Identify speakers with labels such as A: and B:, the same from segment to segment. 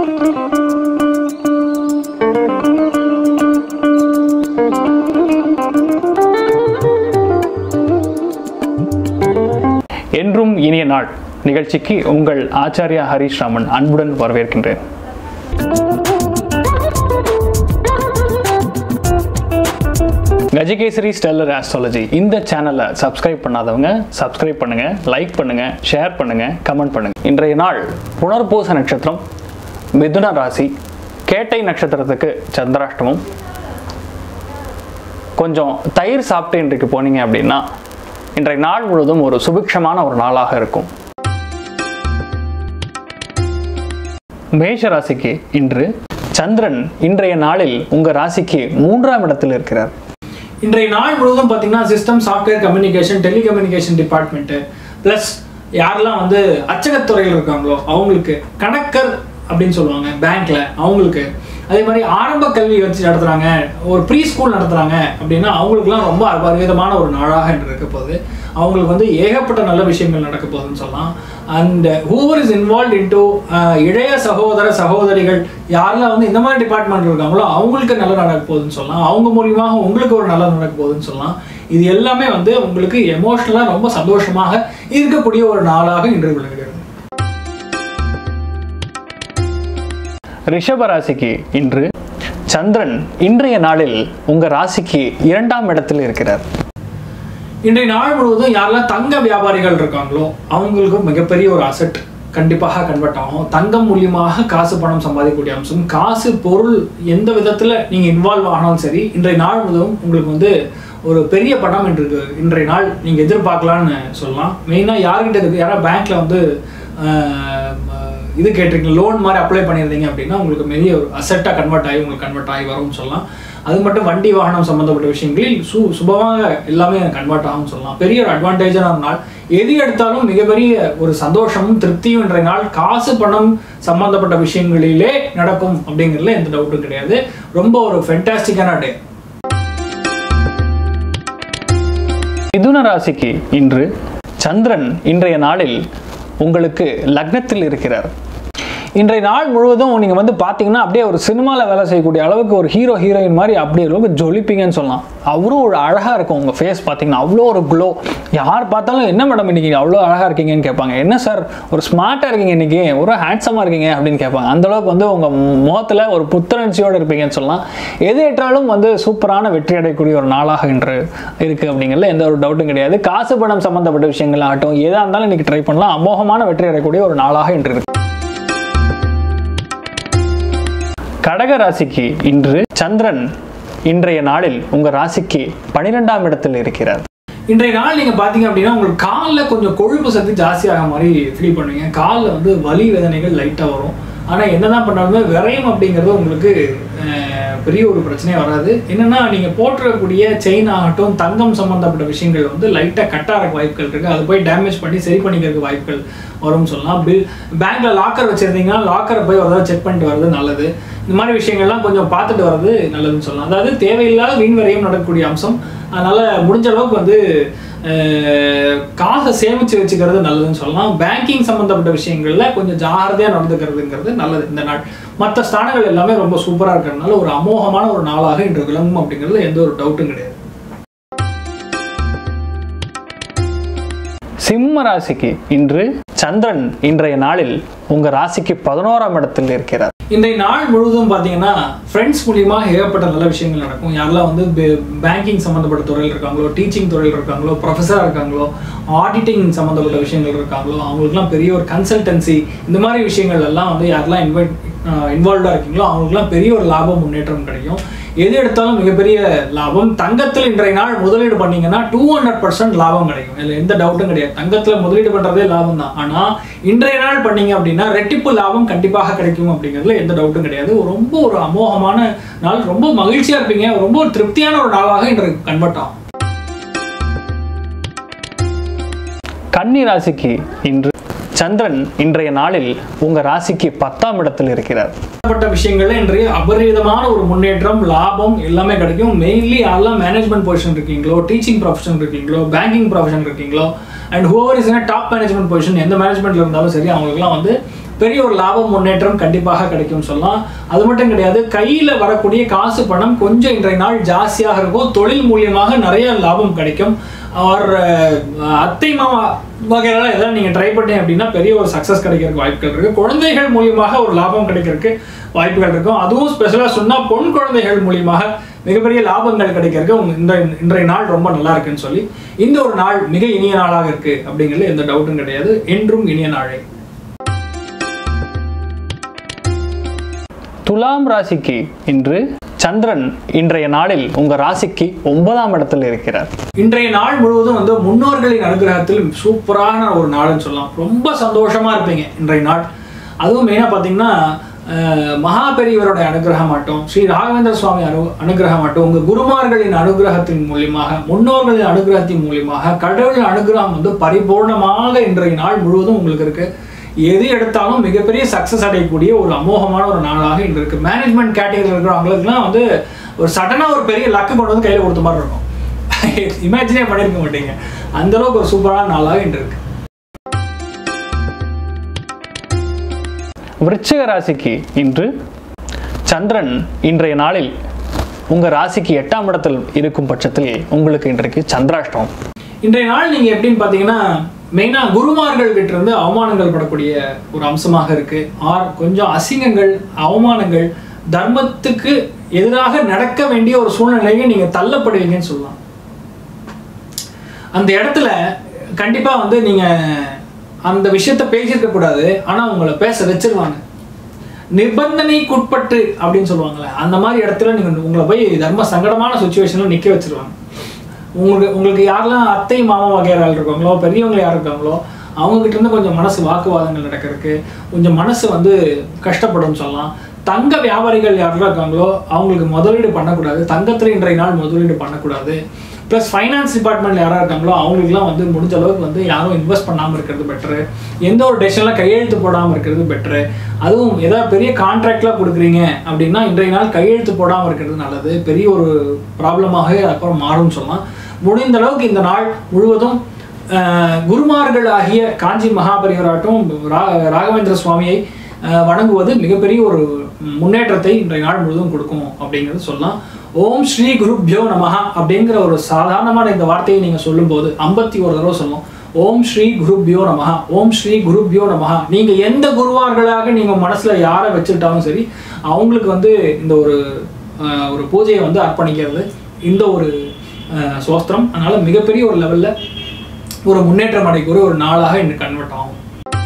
A: என்றும் இனிய நாள் நிகழ்ச்சிக்கு உங்கள் ஆச்சாரியா ஹரீஷ் ராமன் அன்புடன் வரவேற்கின்றேன் கஜகேசரி ஸ்டெல்லர் ஆஸ்ட்ராலஜி இந்த சேனலை சப்ஸ்கிரைப் பண்ணாதவங்க சப்ஸ்கிரைப் பண்ணுங்க லைக் பண்ணுங்க ஷேர் பண்ணுங்க கமெண்ட் பண்ணுங்க இன்றைய நாள் புனர்பூச நட்சத்திரம் மிதுன ராசி கேட்டை நட்சத்திரத்துக்கு சந்திராஷ்டமம் கொஞ்சம் தயிர் சாப்பிட்டு இன்றைக்கு போனீங்க அப்படின்னா இன்றைய நாள் முழுவதும் ஒரு சுபிக்ஷமான ஒரு நாளாக இருக்கும் மேஷ ராசிக்கு இன்று சந்திரன் இன்றைய நாளில் உங்க ராசிக்கு மூன்றாம் இடத்தில் இருக்கிறார்
B: இன்றைய நாள் முழுவதும் பார்த்தீங்கன்னா system software communication telecommunication department plus யாரெல்லாம் வந்து அச்சகத்துறையில் இருக்காங்களோ அவங்களுக்கு கணக்கர் அப்படின்னு சொல்லுவாங்க பேங்க்ல அவங்களுக்கு அதே மாதிரி ஆரம்ப கல்வி வச்சு நடத்துறாங்க ஒரு ப்ரீ ஸ்கூல் நடத்துறாங்க அப்படின்னா அவங்களுக்குலாம் ரொம்ப அபரிதமான ஒரு நாளாக இன்று இருக்க போகுது அவங்களுக்கு வந்து ஏகப்பட்ட நல்ல விஷயங்கள் நடக்க போகுதுன்னு சொல்லலாம் and whoever is involve into இளைய சகோதர சகோதரிகள் யாரெல்லாம் வந்து இந்த மாதிரி டிபார்ட்மெண்ட் இருக்காங்களோ அவங்களுக்கு நல்ல நடக்க போகுதுன்னு சொல்லலாம் அவங்க மூலியமாக உங்களுக்கு ஒரு நல்ல நடக்க போகுதுன்னு சொல்லலாம் இது எல்லாமே வந்து உங்களுக்கு எமோஷனலாக ரொம்ப சந்தோஷமாக இருக்கக்கூடிய ஒரு நாளாக இன்று விளங்குகிறது
A: ரிஷப ராசிக்கு இன்று சந்திரன் இன்றைய நாளில் உங்க ராசிக்கு இரண்டாம் இடத்தில் இருக்கிறார்
B: இன்றைய நாள் முழுவதும் யாரெல்லாம் தங்க வியாபாரிகள் இருக்காங்களோ அவங்களுக்கு மிகப்பெரிய ஒரு அசெட் கண்டிப்பாக கன்வெர்ட் ஆகும் தங்கம் மூலியமாக காசு பணம் சம்பாதிக்கக்கூடிய அம்சம் காசு பொருள் எந்த விதத்தில் நீங்கள் இன்வால்வ் ஆனாலும் சரி இன்றைய நாள் முழுவதும் உங்களுக்கு வந்து ஒரு பெரிய பணம் இன்று இன்றைய நாள் நீங்கள் எதிர்பார்க்கலான்னு சொல்லலாம் மெயினாக யார்கிட்ட இருக்கு யாராவது பேங்க்ல வந்து ஆஹ், இது கேட்டிருக்கீங்க லோன் மாதிரி அப்ளை பண்ணியிருந்தீங்க அப்படின்னா உங்களுக்கு பெரிய ஒரு அசெட்டாக கன்வெர்ட் ஆகி உங்களுக்கு கன்வெர்ட் ஆகி வரும்னு சொல்லலாம் அது மட்டும் வண்டி வாகனம் சம்பந்தப்பட்ட விஷயங்களில் சு சுபமாக எல்லாமே கன்வெர்ட் ஆகும்னு சொல்லலாம் பெரிய ஒரு அட்வான்டேஜான நாள் எது எடுத்தாலும் மிகப்பெரிய ஒரு சந்தோஷமும் திருப்தியும் இன்றைய நாள் காசு பணம் சம்பந்தப்பட்ட விஷயங்களிலே நடக்கும் அப்படிங்கிறதுல எந்த டவுட்டும் கிடையாது ரொம்ப ஒரு ஃபென்டாஸ்டிக்கான டே
A: மிதுன ராசிக்கு இன்று சந்திரன் இன்றைய நாளில் உங்களுக்கு லக்னத்தில் இருக்கிறார் இன்றைய நாள் முழுவதும் நீங்கள் வந்து பார்த்தீங்கன்னா அப்படியே ஒரு சினிமாவில் வேலை செய்யக்கூடிய அளவுக்கு ஒரு ஹீரோ ஹீரோயின் மாதிரி அப்படியே அளவுக்கு ஜொலிப்பீங்கன்னு சொல்லலாம் அவரும் ஒரு அழகாக இருக்கும் உங்கள் ஃபேஸ் பார்த்தீங்கன்னா அவ்வளோ ஒரு க்ளோ யார் பார்த்தாலும் என்ன மேடம் இன்னைக்கு அவ்வளோ அழகாக இருக்கீங்கன்னு கேட்பாங்க என்ன சார் ஒரு ஸ்மார்ட்டாக இருக்கீங்க இன்னைக்கு ஒரு ஹேண்ட்ஸமாக இருக்கீங்க அப்படின்னு கேட்பாங்க அந்த அளவுக்கு வந்து உங்கள் முகத்தில் ஒரு புத்துணர்ச்சியோடு இருப்பீங்கன்னு சொல்லலாம் எது ஏற்றாலும் வந்து சூப்பரான வெற்றி அடையக்கூடிய ஒரு நாளாக இன்று இருக்குது அப்படிங்கிறதுல எந்த ஒரு டவுட்டும் கிடையாது காசு பணம் சம்மந்தப்பட்ட விஷயங்கள் ஆகட்டும் எதாக இருந்தாலும் இன்னைக்கு ட்ரை பண்ணலாம் அமோகமான வெற்றி அடையக்கூடிய ஒரு நாளாக இன்று இருக்கு கடக ராசிக்கு இன்று சந்திரன் இன்றைய நாளில் உங்க ராசிக்கு பனிரெண்டாம் இடத்தில் இருக்கிறார்
B: இன்றைய நாள் நீங்கள் பார்த்தீங்க அப்படின்னா உங்களுக்கு காலில் கொஞ்சம் கொழுப்பு சத்து ஜாஸ்தியாக மாதிரி ஃபீல் பண்ணுவீங்க காலில் வந்து வலி வேதனைகள் லைட்டாக வரும் ஆனால் என்னதான் பண்ணாலுமே விரயம் அப்படிங்கிறது உங்களுக்கு அஹ், பெரிய ஒரு பிரச்சனையே வராது என்னன்னா நீங்கள் போட்டுறக்கூடிய செயின் ஆகட்டும் தங்கம் சம்மந்தப்பட்ட விஷயங்கள் வந்து லைட்டாக கட்டாக வாய்ப்புகள் இருக்குது அது போய் டேமேஜ் பண்ணி சரி பண்ணிக்கிறதுக்கு வாய்ப்புகள் வரும்னு சொல்லலாம் பில் பேங்க்கில் லாக்கர் வச்சுருந்தீங்கன்னா லாக்கரை போய் ஒரு தடவை செக் பண்ணிட்டு வர்றது நல்லது இந்த மாதிரி விஷயங்கள்லாம் கொஞ்சம் பார்த்துட்டு வர்றது நல்லதுன்னு சொல்லலாம் அதாவது தேவையில்லாத வீண் வரையும் நடக்கக்கூடிய அம்சம் அதனால முடிஞ்ச அளவுக்கு வந்து அஹ், காசை சேமிச்சு வச்சுக்கிறது நல்லதுன்னு சொல்லலாம் பேங்கிங் சம்பந்தப்பட்ட விஷயங்கள்ல கொஞ்சம் ஜாகிரதையா நடந்துக்கிறதுங்கிறது நல்லது இந்த நாள் மற்ற ஸ்தானங்கள் எல்லாமே ரொம்ப சூப்பரா இருக்கிறதுனால ஒரு அமோகமான ஒரு நாளாக இன்று விளங்கும் அப்படிங்கிறது எந்த ஒரு டவுட்டும் கிடையாது
A: சிம்ம ராசிக்கு இன்று சந்திரன் இன்றைய நாளில் உங்க ராசிக்கு பதினோராம் இடத்தில் இருக்கிறார்
B: இன்றைய நாள் முழுவதும் பார்த்தீங்கன்னா ஃப்ரெண்ட்ஸ் மூலியமா ஏகப்பட்ட நல்ல விஷயங்கள் நடக்கும் யாரெல்லாம் வந்து பேங்கிங் சம்மந்தப்பட்ட துறையில் இருக்காங்களோ டீச்சிங் துறையில் இருக்காங்களோ ப்ரொஃபஸராக இருக்காங்களோ ஆடிட்டிங் சம்மந்தப்பட்ட விஷயங்கள் இருக்காங்களோ அவங்களுக்குலாம் பெரிய ஒரு கன்சல்டன்சி இந்த மாதிரி விஷயங்கள் எல்லாம் வந்து யாரெல்லாம் இன்வைட் இன்வால்வ்டாக இருக்கீங்களோ அவங்களுக்குலாம் பெரிய ஒரு லாபம் முன்னேற்றம் கிடைக்கும் எது எடுத்தாலும் மிகப்பெரிய லாபம் தங்கத்தில் இன்றைய நாள் முதலீடு பண்ணீங்கன்னா டூ ஹண்ட்ரட் பர்சன்ட் லாபம் கிடைக்கும் இதில் எந்த டவுட்டும் கிடையாது தங்கத்தில் முதலீடு பண்ணுறதே லாபம் தான் ஆனால் இன்றைய நாள் பண்ணீங்க அப்படின்னா ரெட்டிப்பு லாபம் கண்டிப்பாக கிடைக்கும் அப்படிங்கிறதுல எந்த டவுட்டும் கிடையாது ரொம்ப ஒரு அமோகமான நாள் ரொம்ப மகிழ்ச்சியாக இருப்பீங்க ரொம்ப ஒரு திருப்தியான ஒரு நாளாக இன்று கன்வெர்ட் ஆகும்
A: கன்னி ராசிக்கு இன்று சந்திரன் இன்றைய நாளில் உங்க ராசிக்கு பத்தாம் இடத்தில் இருக்கிறார்
B: சம்பந்தப்பட்ட விஷயங்கள்ல இன்றைய அபரிதமான ஒரு முன்னேற்றம் லாபம் எல்லாமே கிடைக்கும் மெயின்லி யாரெல்லாம் மேனேஜ்மெண்ட் பொசிஷன் இருக்கீங்களோ டீச்சிங் ப்ரொஃபஷன் இருக்கீங்களோ பேங்கிங் ப்ரொஃபஷன் இருக்கீங்களோ and whoever is top management position எந்த மேனேஜ்மெண்ட்ல இருந்தாலும் சரி அவங்களுக்குலாம் வந்து பெரிய ஒரு லாபம் முன்னேற்றம் கண்டிப்பாக கிடைக்கும்னு சொல்லலாம் அது மட்டும் கிடையாது கையில் வரக்கூடிய காசு பணம் கொஞ்சம் இன்றைய நாள் ஜாஸ்தியாக இருக்கும் தொழில் மூலியமாக நிறைய லாபம் கிடைக்கும் அவர் அத்தை மாமா வகையில எதாவது நீங்கள் ட்ரை பண்ணீங்க அப்படின்னா பெரிய ஒரு சக்ஸஸ் கிடைக்கிறதுக்கு வாய்ப்புகள் இருக்குது குழந்தைகள் மூலியமாக ஒரு லாபம் கிடைக்கிறதுக்கு வாய்ப்புகள் இருக்கும் அதுவும் ஸ்பெஷலாக சொன்னால் பொன் குழந்தைகள் மூலியமாக மிகப்பெரிய லாபங்கள் கிடைக்கிறதுக்கு உங்க இந்த இன்றைய நாள் ரொம்ப நல்லா இருக்குன்னு சொல்லி இந்த ஒரு நாள் மிக இனிய நாளாக இருக்கு அப்படிங்கிறது எந்த டவுட்டும் கிடையாது என்றும் இனிய நாளே
A: துலாம் ராசிக்கு இன்று சந்திரன் இன்றைய நாளில் உங்க ராசிக்கு ஒன்பதாம் இடத்தில் இருக்கிறார்
B: இன்றைய நாள் முழுவதும் வந்து முன்னோர்களின் அனுகிரகத்தில் சூப்பரான ஒரு நாள்னு சொல்லலாம் ரொம்ப சந்தோஷமா இருப்பீங்க இன்றைய நாள் அதுவும் மெயினாக பார்த்தீங்கன்னா அஹ், மகா பெரியவரோட அனுகிரகம் மட்டும் ஸ்ரீ ராகவேந்திர சுவாமி அனு அனுகிரகம் மட்டும் உங்கள் குருமார்களின் அனுகிரகத்தின் மூலியமாக முன்னோர்களின் அனுகிரகத்தின் மூலியமாக கடவுளின் அனுகிரகம் வந்து பரிபூர்ணமாக இன்றைய நாள் முழுவதும் உங்களுக்கு இருக்கு எது எடுத்தாலும் மிகப்பெரிய சக்ஸஸ் அடையக்கூடிய ஒரு அமோகமான ஒரு நாளாக இன்று இருக்கு மேனேஜ்மெண்ட் கேட்டகரியில் இருக்கிறவங்களுக்குலாம் வந்து ஒரு சடனாக ஒரு பெரிய லக்கு கொண்டு வந்து கையில் கொடுத்த மாதிரி இருக்கும் இமேஜினே பண்ணியிருக்க மாட்டீங்க அந்த அளவுக்கு ஒரு சூப்பரான நாளாக இன்று இருக்கு
A: விருச்சிக ராசிக்கு இன்று சந்திரன் இன்றைய நாளில் உங்க ராசிக்கு எட்டாம் இடத்தில் இருக்கும் பட்சத்தில் உங்களுக்கு இன்றைக்கு சந்திராஷ்டமம்
B: இன்றைய நாள் நீங்க எப்படின்னு பார்த்தீங்கன்னா மெயினாக குருமார்கள் கிட்ட இருந்து அவமானங்கள் படக்கூடிய ஒரு அம்சமாக இருக்கு ஆர் கொஞ்சம் அசிங்கங்கள் அவமானங்கள் தர்மத்துக்கு எதிராக நடக்க வேண்டிய ஒரு சூழ்நிலையை நீங்க தள்ளப்படுவீங்கன்னு சொல்லலாம் அந்த இடத்துல கண்டிப்பா வந்து நீங்க அந்த விஷயத்த பேசியிருக்க கூடாது ஆனா உங்களை பேச வச்சிருவாங்க நிபந்தனைக்குட்பட்டு அப்படின்னு சொல்லுவாங்கல்ல அந்த மாதிரி இடத்துல நீங்க உங்களை போய் தர்ம சங்கடமான சுச்சுவேஷன்ல நிக்க வச்சிருவாங்க உங்களுக்கு உங்களுக்கு யாரெல்லாம் அத்தை மாமா வகையாரால் இருக்காங்களோ பெரியவங்க யார் இருக்காங்களோ அவங்க கிட்ட இருந்து கொஞ்சம் மனசு வாக்குவாதங்கள் நடக்கிறதுக்கு கொஞ்சம் மனசு வந்து கஷ்டப்படும் சொல்லலாம் தங்க வியாபாரிகள் யாரெல்லாம் இருக்காங்களோ அவங்களுக்கு முதலீடு பண்ணக்கூடாது தங்கத்தில் இன்றைய நாள் முதலீடு பண்ணக்கூடாது ப்ளஸ் ஃபைனான்ஸ் டிபார்ட்மெண்ட் யாராக இருக்காங்களோ அவங்களுக்குலாம் வந்து முடிஞ்ச அளவுக்கு வந்து யாரும் இன்வெஸ்ட் பண்ணாமல் இருக்கிறது பெட்ரு எந்த ஒரு டெசிஷனில் கையெழுத்து போடாமல் இருக்கிறது பெட்ரு அதுவும் ஏதாவது பெரிய கான்ட்ராக்ட்லாம் கொடுக்குறீங்க அப்படின்னா இன்றைய நாள் கையெழுத்து போடாமல் இருக்கிறது நல்லது பெரிய ஒரு ப்ராப்ளமாக அப்புறம் மாறும்னு சொல்லலாம் முடிந்த அளவுக்கு இந்த நாள் முழுவதும் அஹ், குருமார்கள் ஆகிய காஞ்சி மகாபரிவராட்டும் ரா ராகவேந்திர சுவாமியை அஹ், வணங்குவது மிகப்பெரிய ஒரு முன்னேற்றத்தை இன்றைய நாள் முழுவதும் கொடுக்கும் அப்படிங்கிறது சொல்லலாம் ஓம் ஸ்ரீ குருப்யோ நமஹ அப்படிங்கிற ஒரு சாதாரணமான இந்த வார்த்தையை நீங்க சொல்லும்போது ஐம்பத்தி ஒரு தடவை சொல்லும் ஓம் ஸ்ரீ குருப்யோ நமஹ ஓம் ஸ்ரீ குருப்யோ நமஹ நீங்க எந்த குருவார்களாக நீங்க மனசுல யாரை வச்சுக்கிட்டாலும் சரி அவங்களுக்கு வந்து இந்த ஒரு அஹ், ஒரு பூஜையை வந்து அர்ப்பணிக்கிறது இந்த ஒரு அஹ், சோஸ்திரம் அதனால மிகப்பெரிய ஒரு லெவல்ல ஒரு முன்னேற்றம் அடைக்கக்கூடிய ஒரு நாளாக இன்று கன்வெர்ட் ஆகும்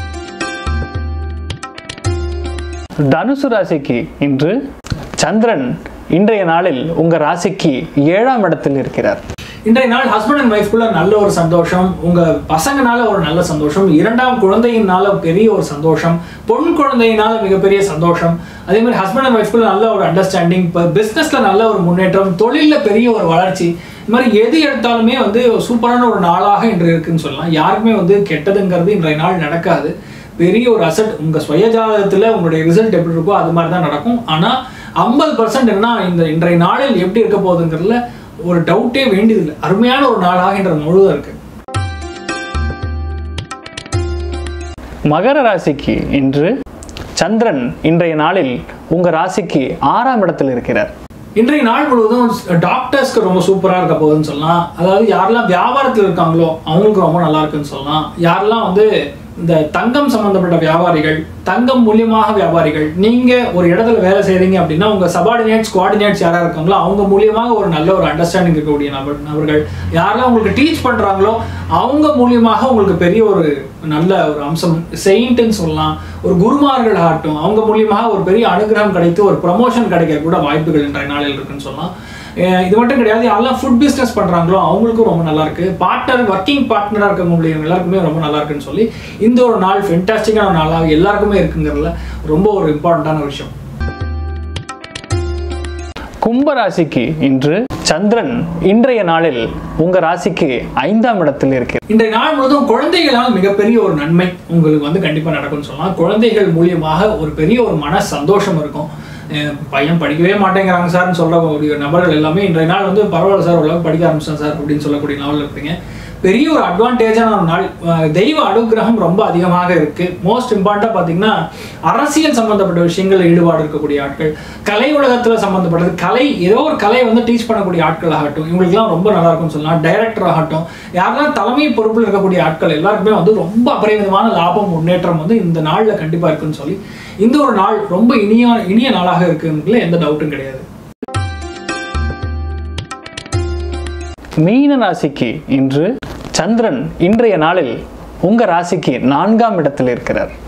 A: தனுசு ராசிக்கு இன்று சந்திரன் இன்றைய நாளில் உங்க ராசிக்கு ஏழாம் இடத்தில் இருக்கிறார்
B: இன்றைய நாள் ஹஸ்பண்ட் அண்ட் ஒய்ஃப்குள்ள நல்ல ஒரு சந்தோஷம் உங்க பசங்கனால ஒரு நல்ல சந்தோஷம் இரண்டாம் குழந்தையினால பெரிய ஒரு சந்தோஷம் பொன் குழந்தையினால மிகப்பெரிய சந்தோஷம் அதே மாதிரி ஹஸ்பண்ட் அண்ட் ஒய்ஃப்குள்ள நல்ல ஒரு அண்டர்ஸ்டாண்டிங் இப்போ பிஸ்னஸ்ல நல்ல ஒரு முன்னேற்றம் தொழிலில் பெரிய ஒரு வளர்ச்சி இது மாதிரி எது எடுத்தாலுமே வந்து சூப்பரான ஒரு நாளாக இன்று இருக்குன்னு சொல்லலாம் யாருக்குமே வந்து கெட்டதுங்கிறது இன்றைய நாள் நடக்காது பெரிய ஒரு அசட் உங்க சுய ஜாதகத்துல உங்களுடைய ரிசல்ட் எப்படி இருக்கோ அது மாதிரி தான் நடக்கும் ஆனா ஐம்பது பர்சன்ட் என்ன இந்த இன்றைய நாளில் எப்படி இருக்க போகுதுங்கிறதுல ஒரு டவுட்டே வேண்டியதில்லை அருமையான ஒரு நாளாக இன்ற முழுவதும் இருக்கு
A: மகர ராசிக்கு இன்று சந்திரன் இன்றைய நாளில் உங்க ராசிக்கு ஆறாம் இடத்தில் இருக்கிறார்
B: இன்றைய நாள் முழுவதும் டாக்டர்ஸ்க்கு ரொம்ப சூப்பராக இருக்க போகுதுன்னு சொல்லலாம் அதாவது யாரெல்லாம் வியாபாரத்தில் இருக்காங்களோ அவங்களுக்கு ரொம்ப நல்லா இருக்குன்னு சொல்லலாம் யாரெல்லாம் வந்து இந்த தங்கம் சம்பந்தப்பட்ட வியாபாரிகள் தங்கம் மூலியமாக வியாபாரிகள் நீங்க ஒரு இடத்துல வேலை செய்றீங்க அப்படின்னா உங்க சபார்டினேட்ஸ் கோஆர்டினேட்ஸ் யாரா இருக்காங்களோ அவங்க மூலியமாக ஒரு நல்ல ஒரு அண்டர்ஸ்டாண்டிங் இருக்கக்கூடிய நபர் நபர்கள் யாரெல்லாம் உங்களுக்கு டீச் பண்றாங்களோ அவங்க மூலியமாக உங்களுக்கு பெரிய ஒரு நல்ல ஒரு அம்சம் செயின்ட்னு சொல்லலாம் ஒரு குருமார்கள் ஆகட்டும் அவங்க மூலியமாக ஒரு பெரிய அனுகிரகம் கிடைத்து ஒரு ப்ரமோஷன் கிடைக்க கூட வாய்ப்புகள் இன்றைய நாளில் இருக்குன்னு சொல்லலாம் அஹ் இது மட்டும் கிடையாது யாரெல்லாம் ஃபுட் பிஸ்னஸ் பண்றாங்களோ அவங்களுக்கும் ரொம்ப நல்லா இருக்கு பார்ட்னர் ஒர்க்கிங் பார்ட்னராக இருக்க முடியும் எல்லாருக்குமே ரொம்ப நல்லா இருக்குன்னு சொல்லி இந்த ஒரு நாள் ஃபென்டாஸ்டிக்கான நாளாக எல்லாருக்குமே இருக்குங்கிறதுல ரொம்ப ஒரு இம்பார்ட்டண்டான விஷயம்
A: கும்ப ராசிக்கு இன்று சந்திரன் இன்றைய நாளில் உங்க ராசிக்கு ஐந்தாம் இடத்தில் இருக்கிறார்
B: இன்றைய நாள் முழுவதும் குழந்தைகளால் மிகப்பெரிய ஒரு நன்மை உங்களுக்கு வந்து கண்டிப்பா நடக்கும்னு சொல்லலாம் குழந்தைகள் மூலியமாக ஒரு பெரிய ஒரு மன சந்தோஷம் இருக்கும் அஹ் பையன் படிக்கவே மாட்டேங்கிறாங்க சார்னு சொல்லக்கூடிய நபர்கள் எல்லாமே இன்றைய நாள் வந்து பரவாயில்ல சார் ஓரளவுக்கு படிக்க ஆரம்பிச்சேன் சார் அப்படின்னு சொல்லக்கூடிய லெவலில் இருப்பீங்க பெரிய ஒரு அட்வான்டேஜான ஒரு நாள் அஹ் தெய்வ அனுகிரகம் ரொம்ப அதிகமாக இருக்கு மோஸ்ட் இம்பார்ட்டா பார்த்தீங்கன்னா அரசியல் சம்பந்தப்பட்ட விஷயங்கள் ஈடுபாடு இருக்கக்கூடிய ஆட்கள் கலை உலகத்தில் சம்பந்தப்பட்டது கலை ஏதோ ஒரு கலையை வந்து டீச் பண்ணக்கூடிய ஆட்கள் ஆகட்டும் இவங்களுக்குலாம் ரொம்ப நல்லா இருக்கும்னு சொல்லலாம் டைரக்டர் ஆகட்டும் யாரெல்லாம் தலைமை பொறுப்பில் இருக்கக்கூடிய ஆட்கள் எல்லாருக்குமே வந்து ரொம்ப அபரிமிதமான லாபம் முன்னேற்றம் வந்து இந்த நாளில் கண்டிப்பாக இருக்குன்னு சொல்லி இந்த ஒரு நாள் ரொம்ப இனிய இனிய நாளாக இருக்குன்றதுல எந்த டவுட்டும் கிடையாது
A: மீன ராசிக்கு இன்று சந்திரன் இன்றைய நாளில் உங்க ராசிக்கு நான்காம் இடத்தில் இருக்கிறார்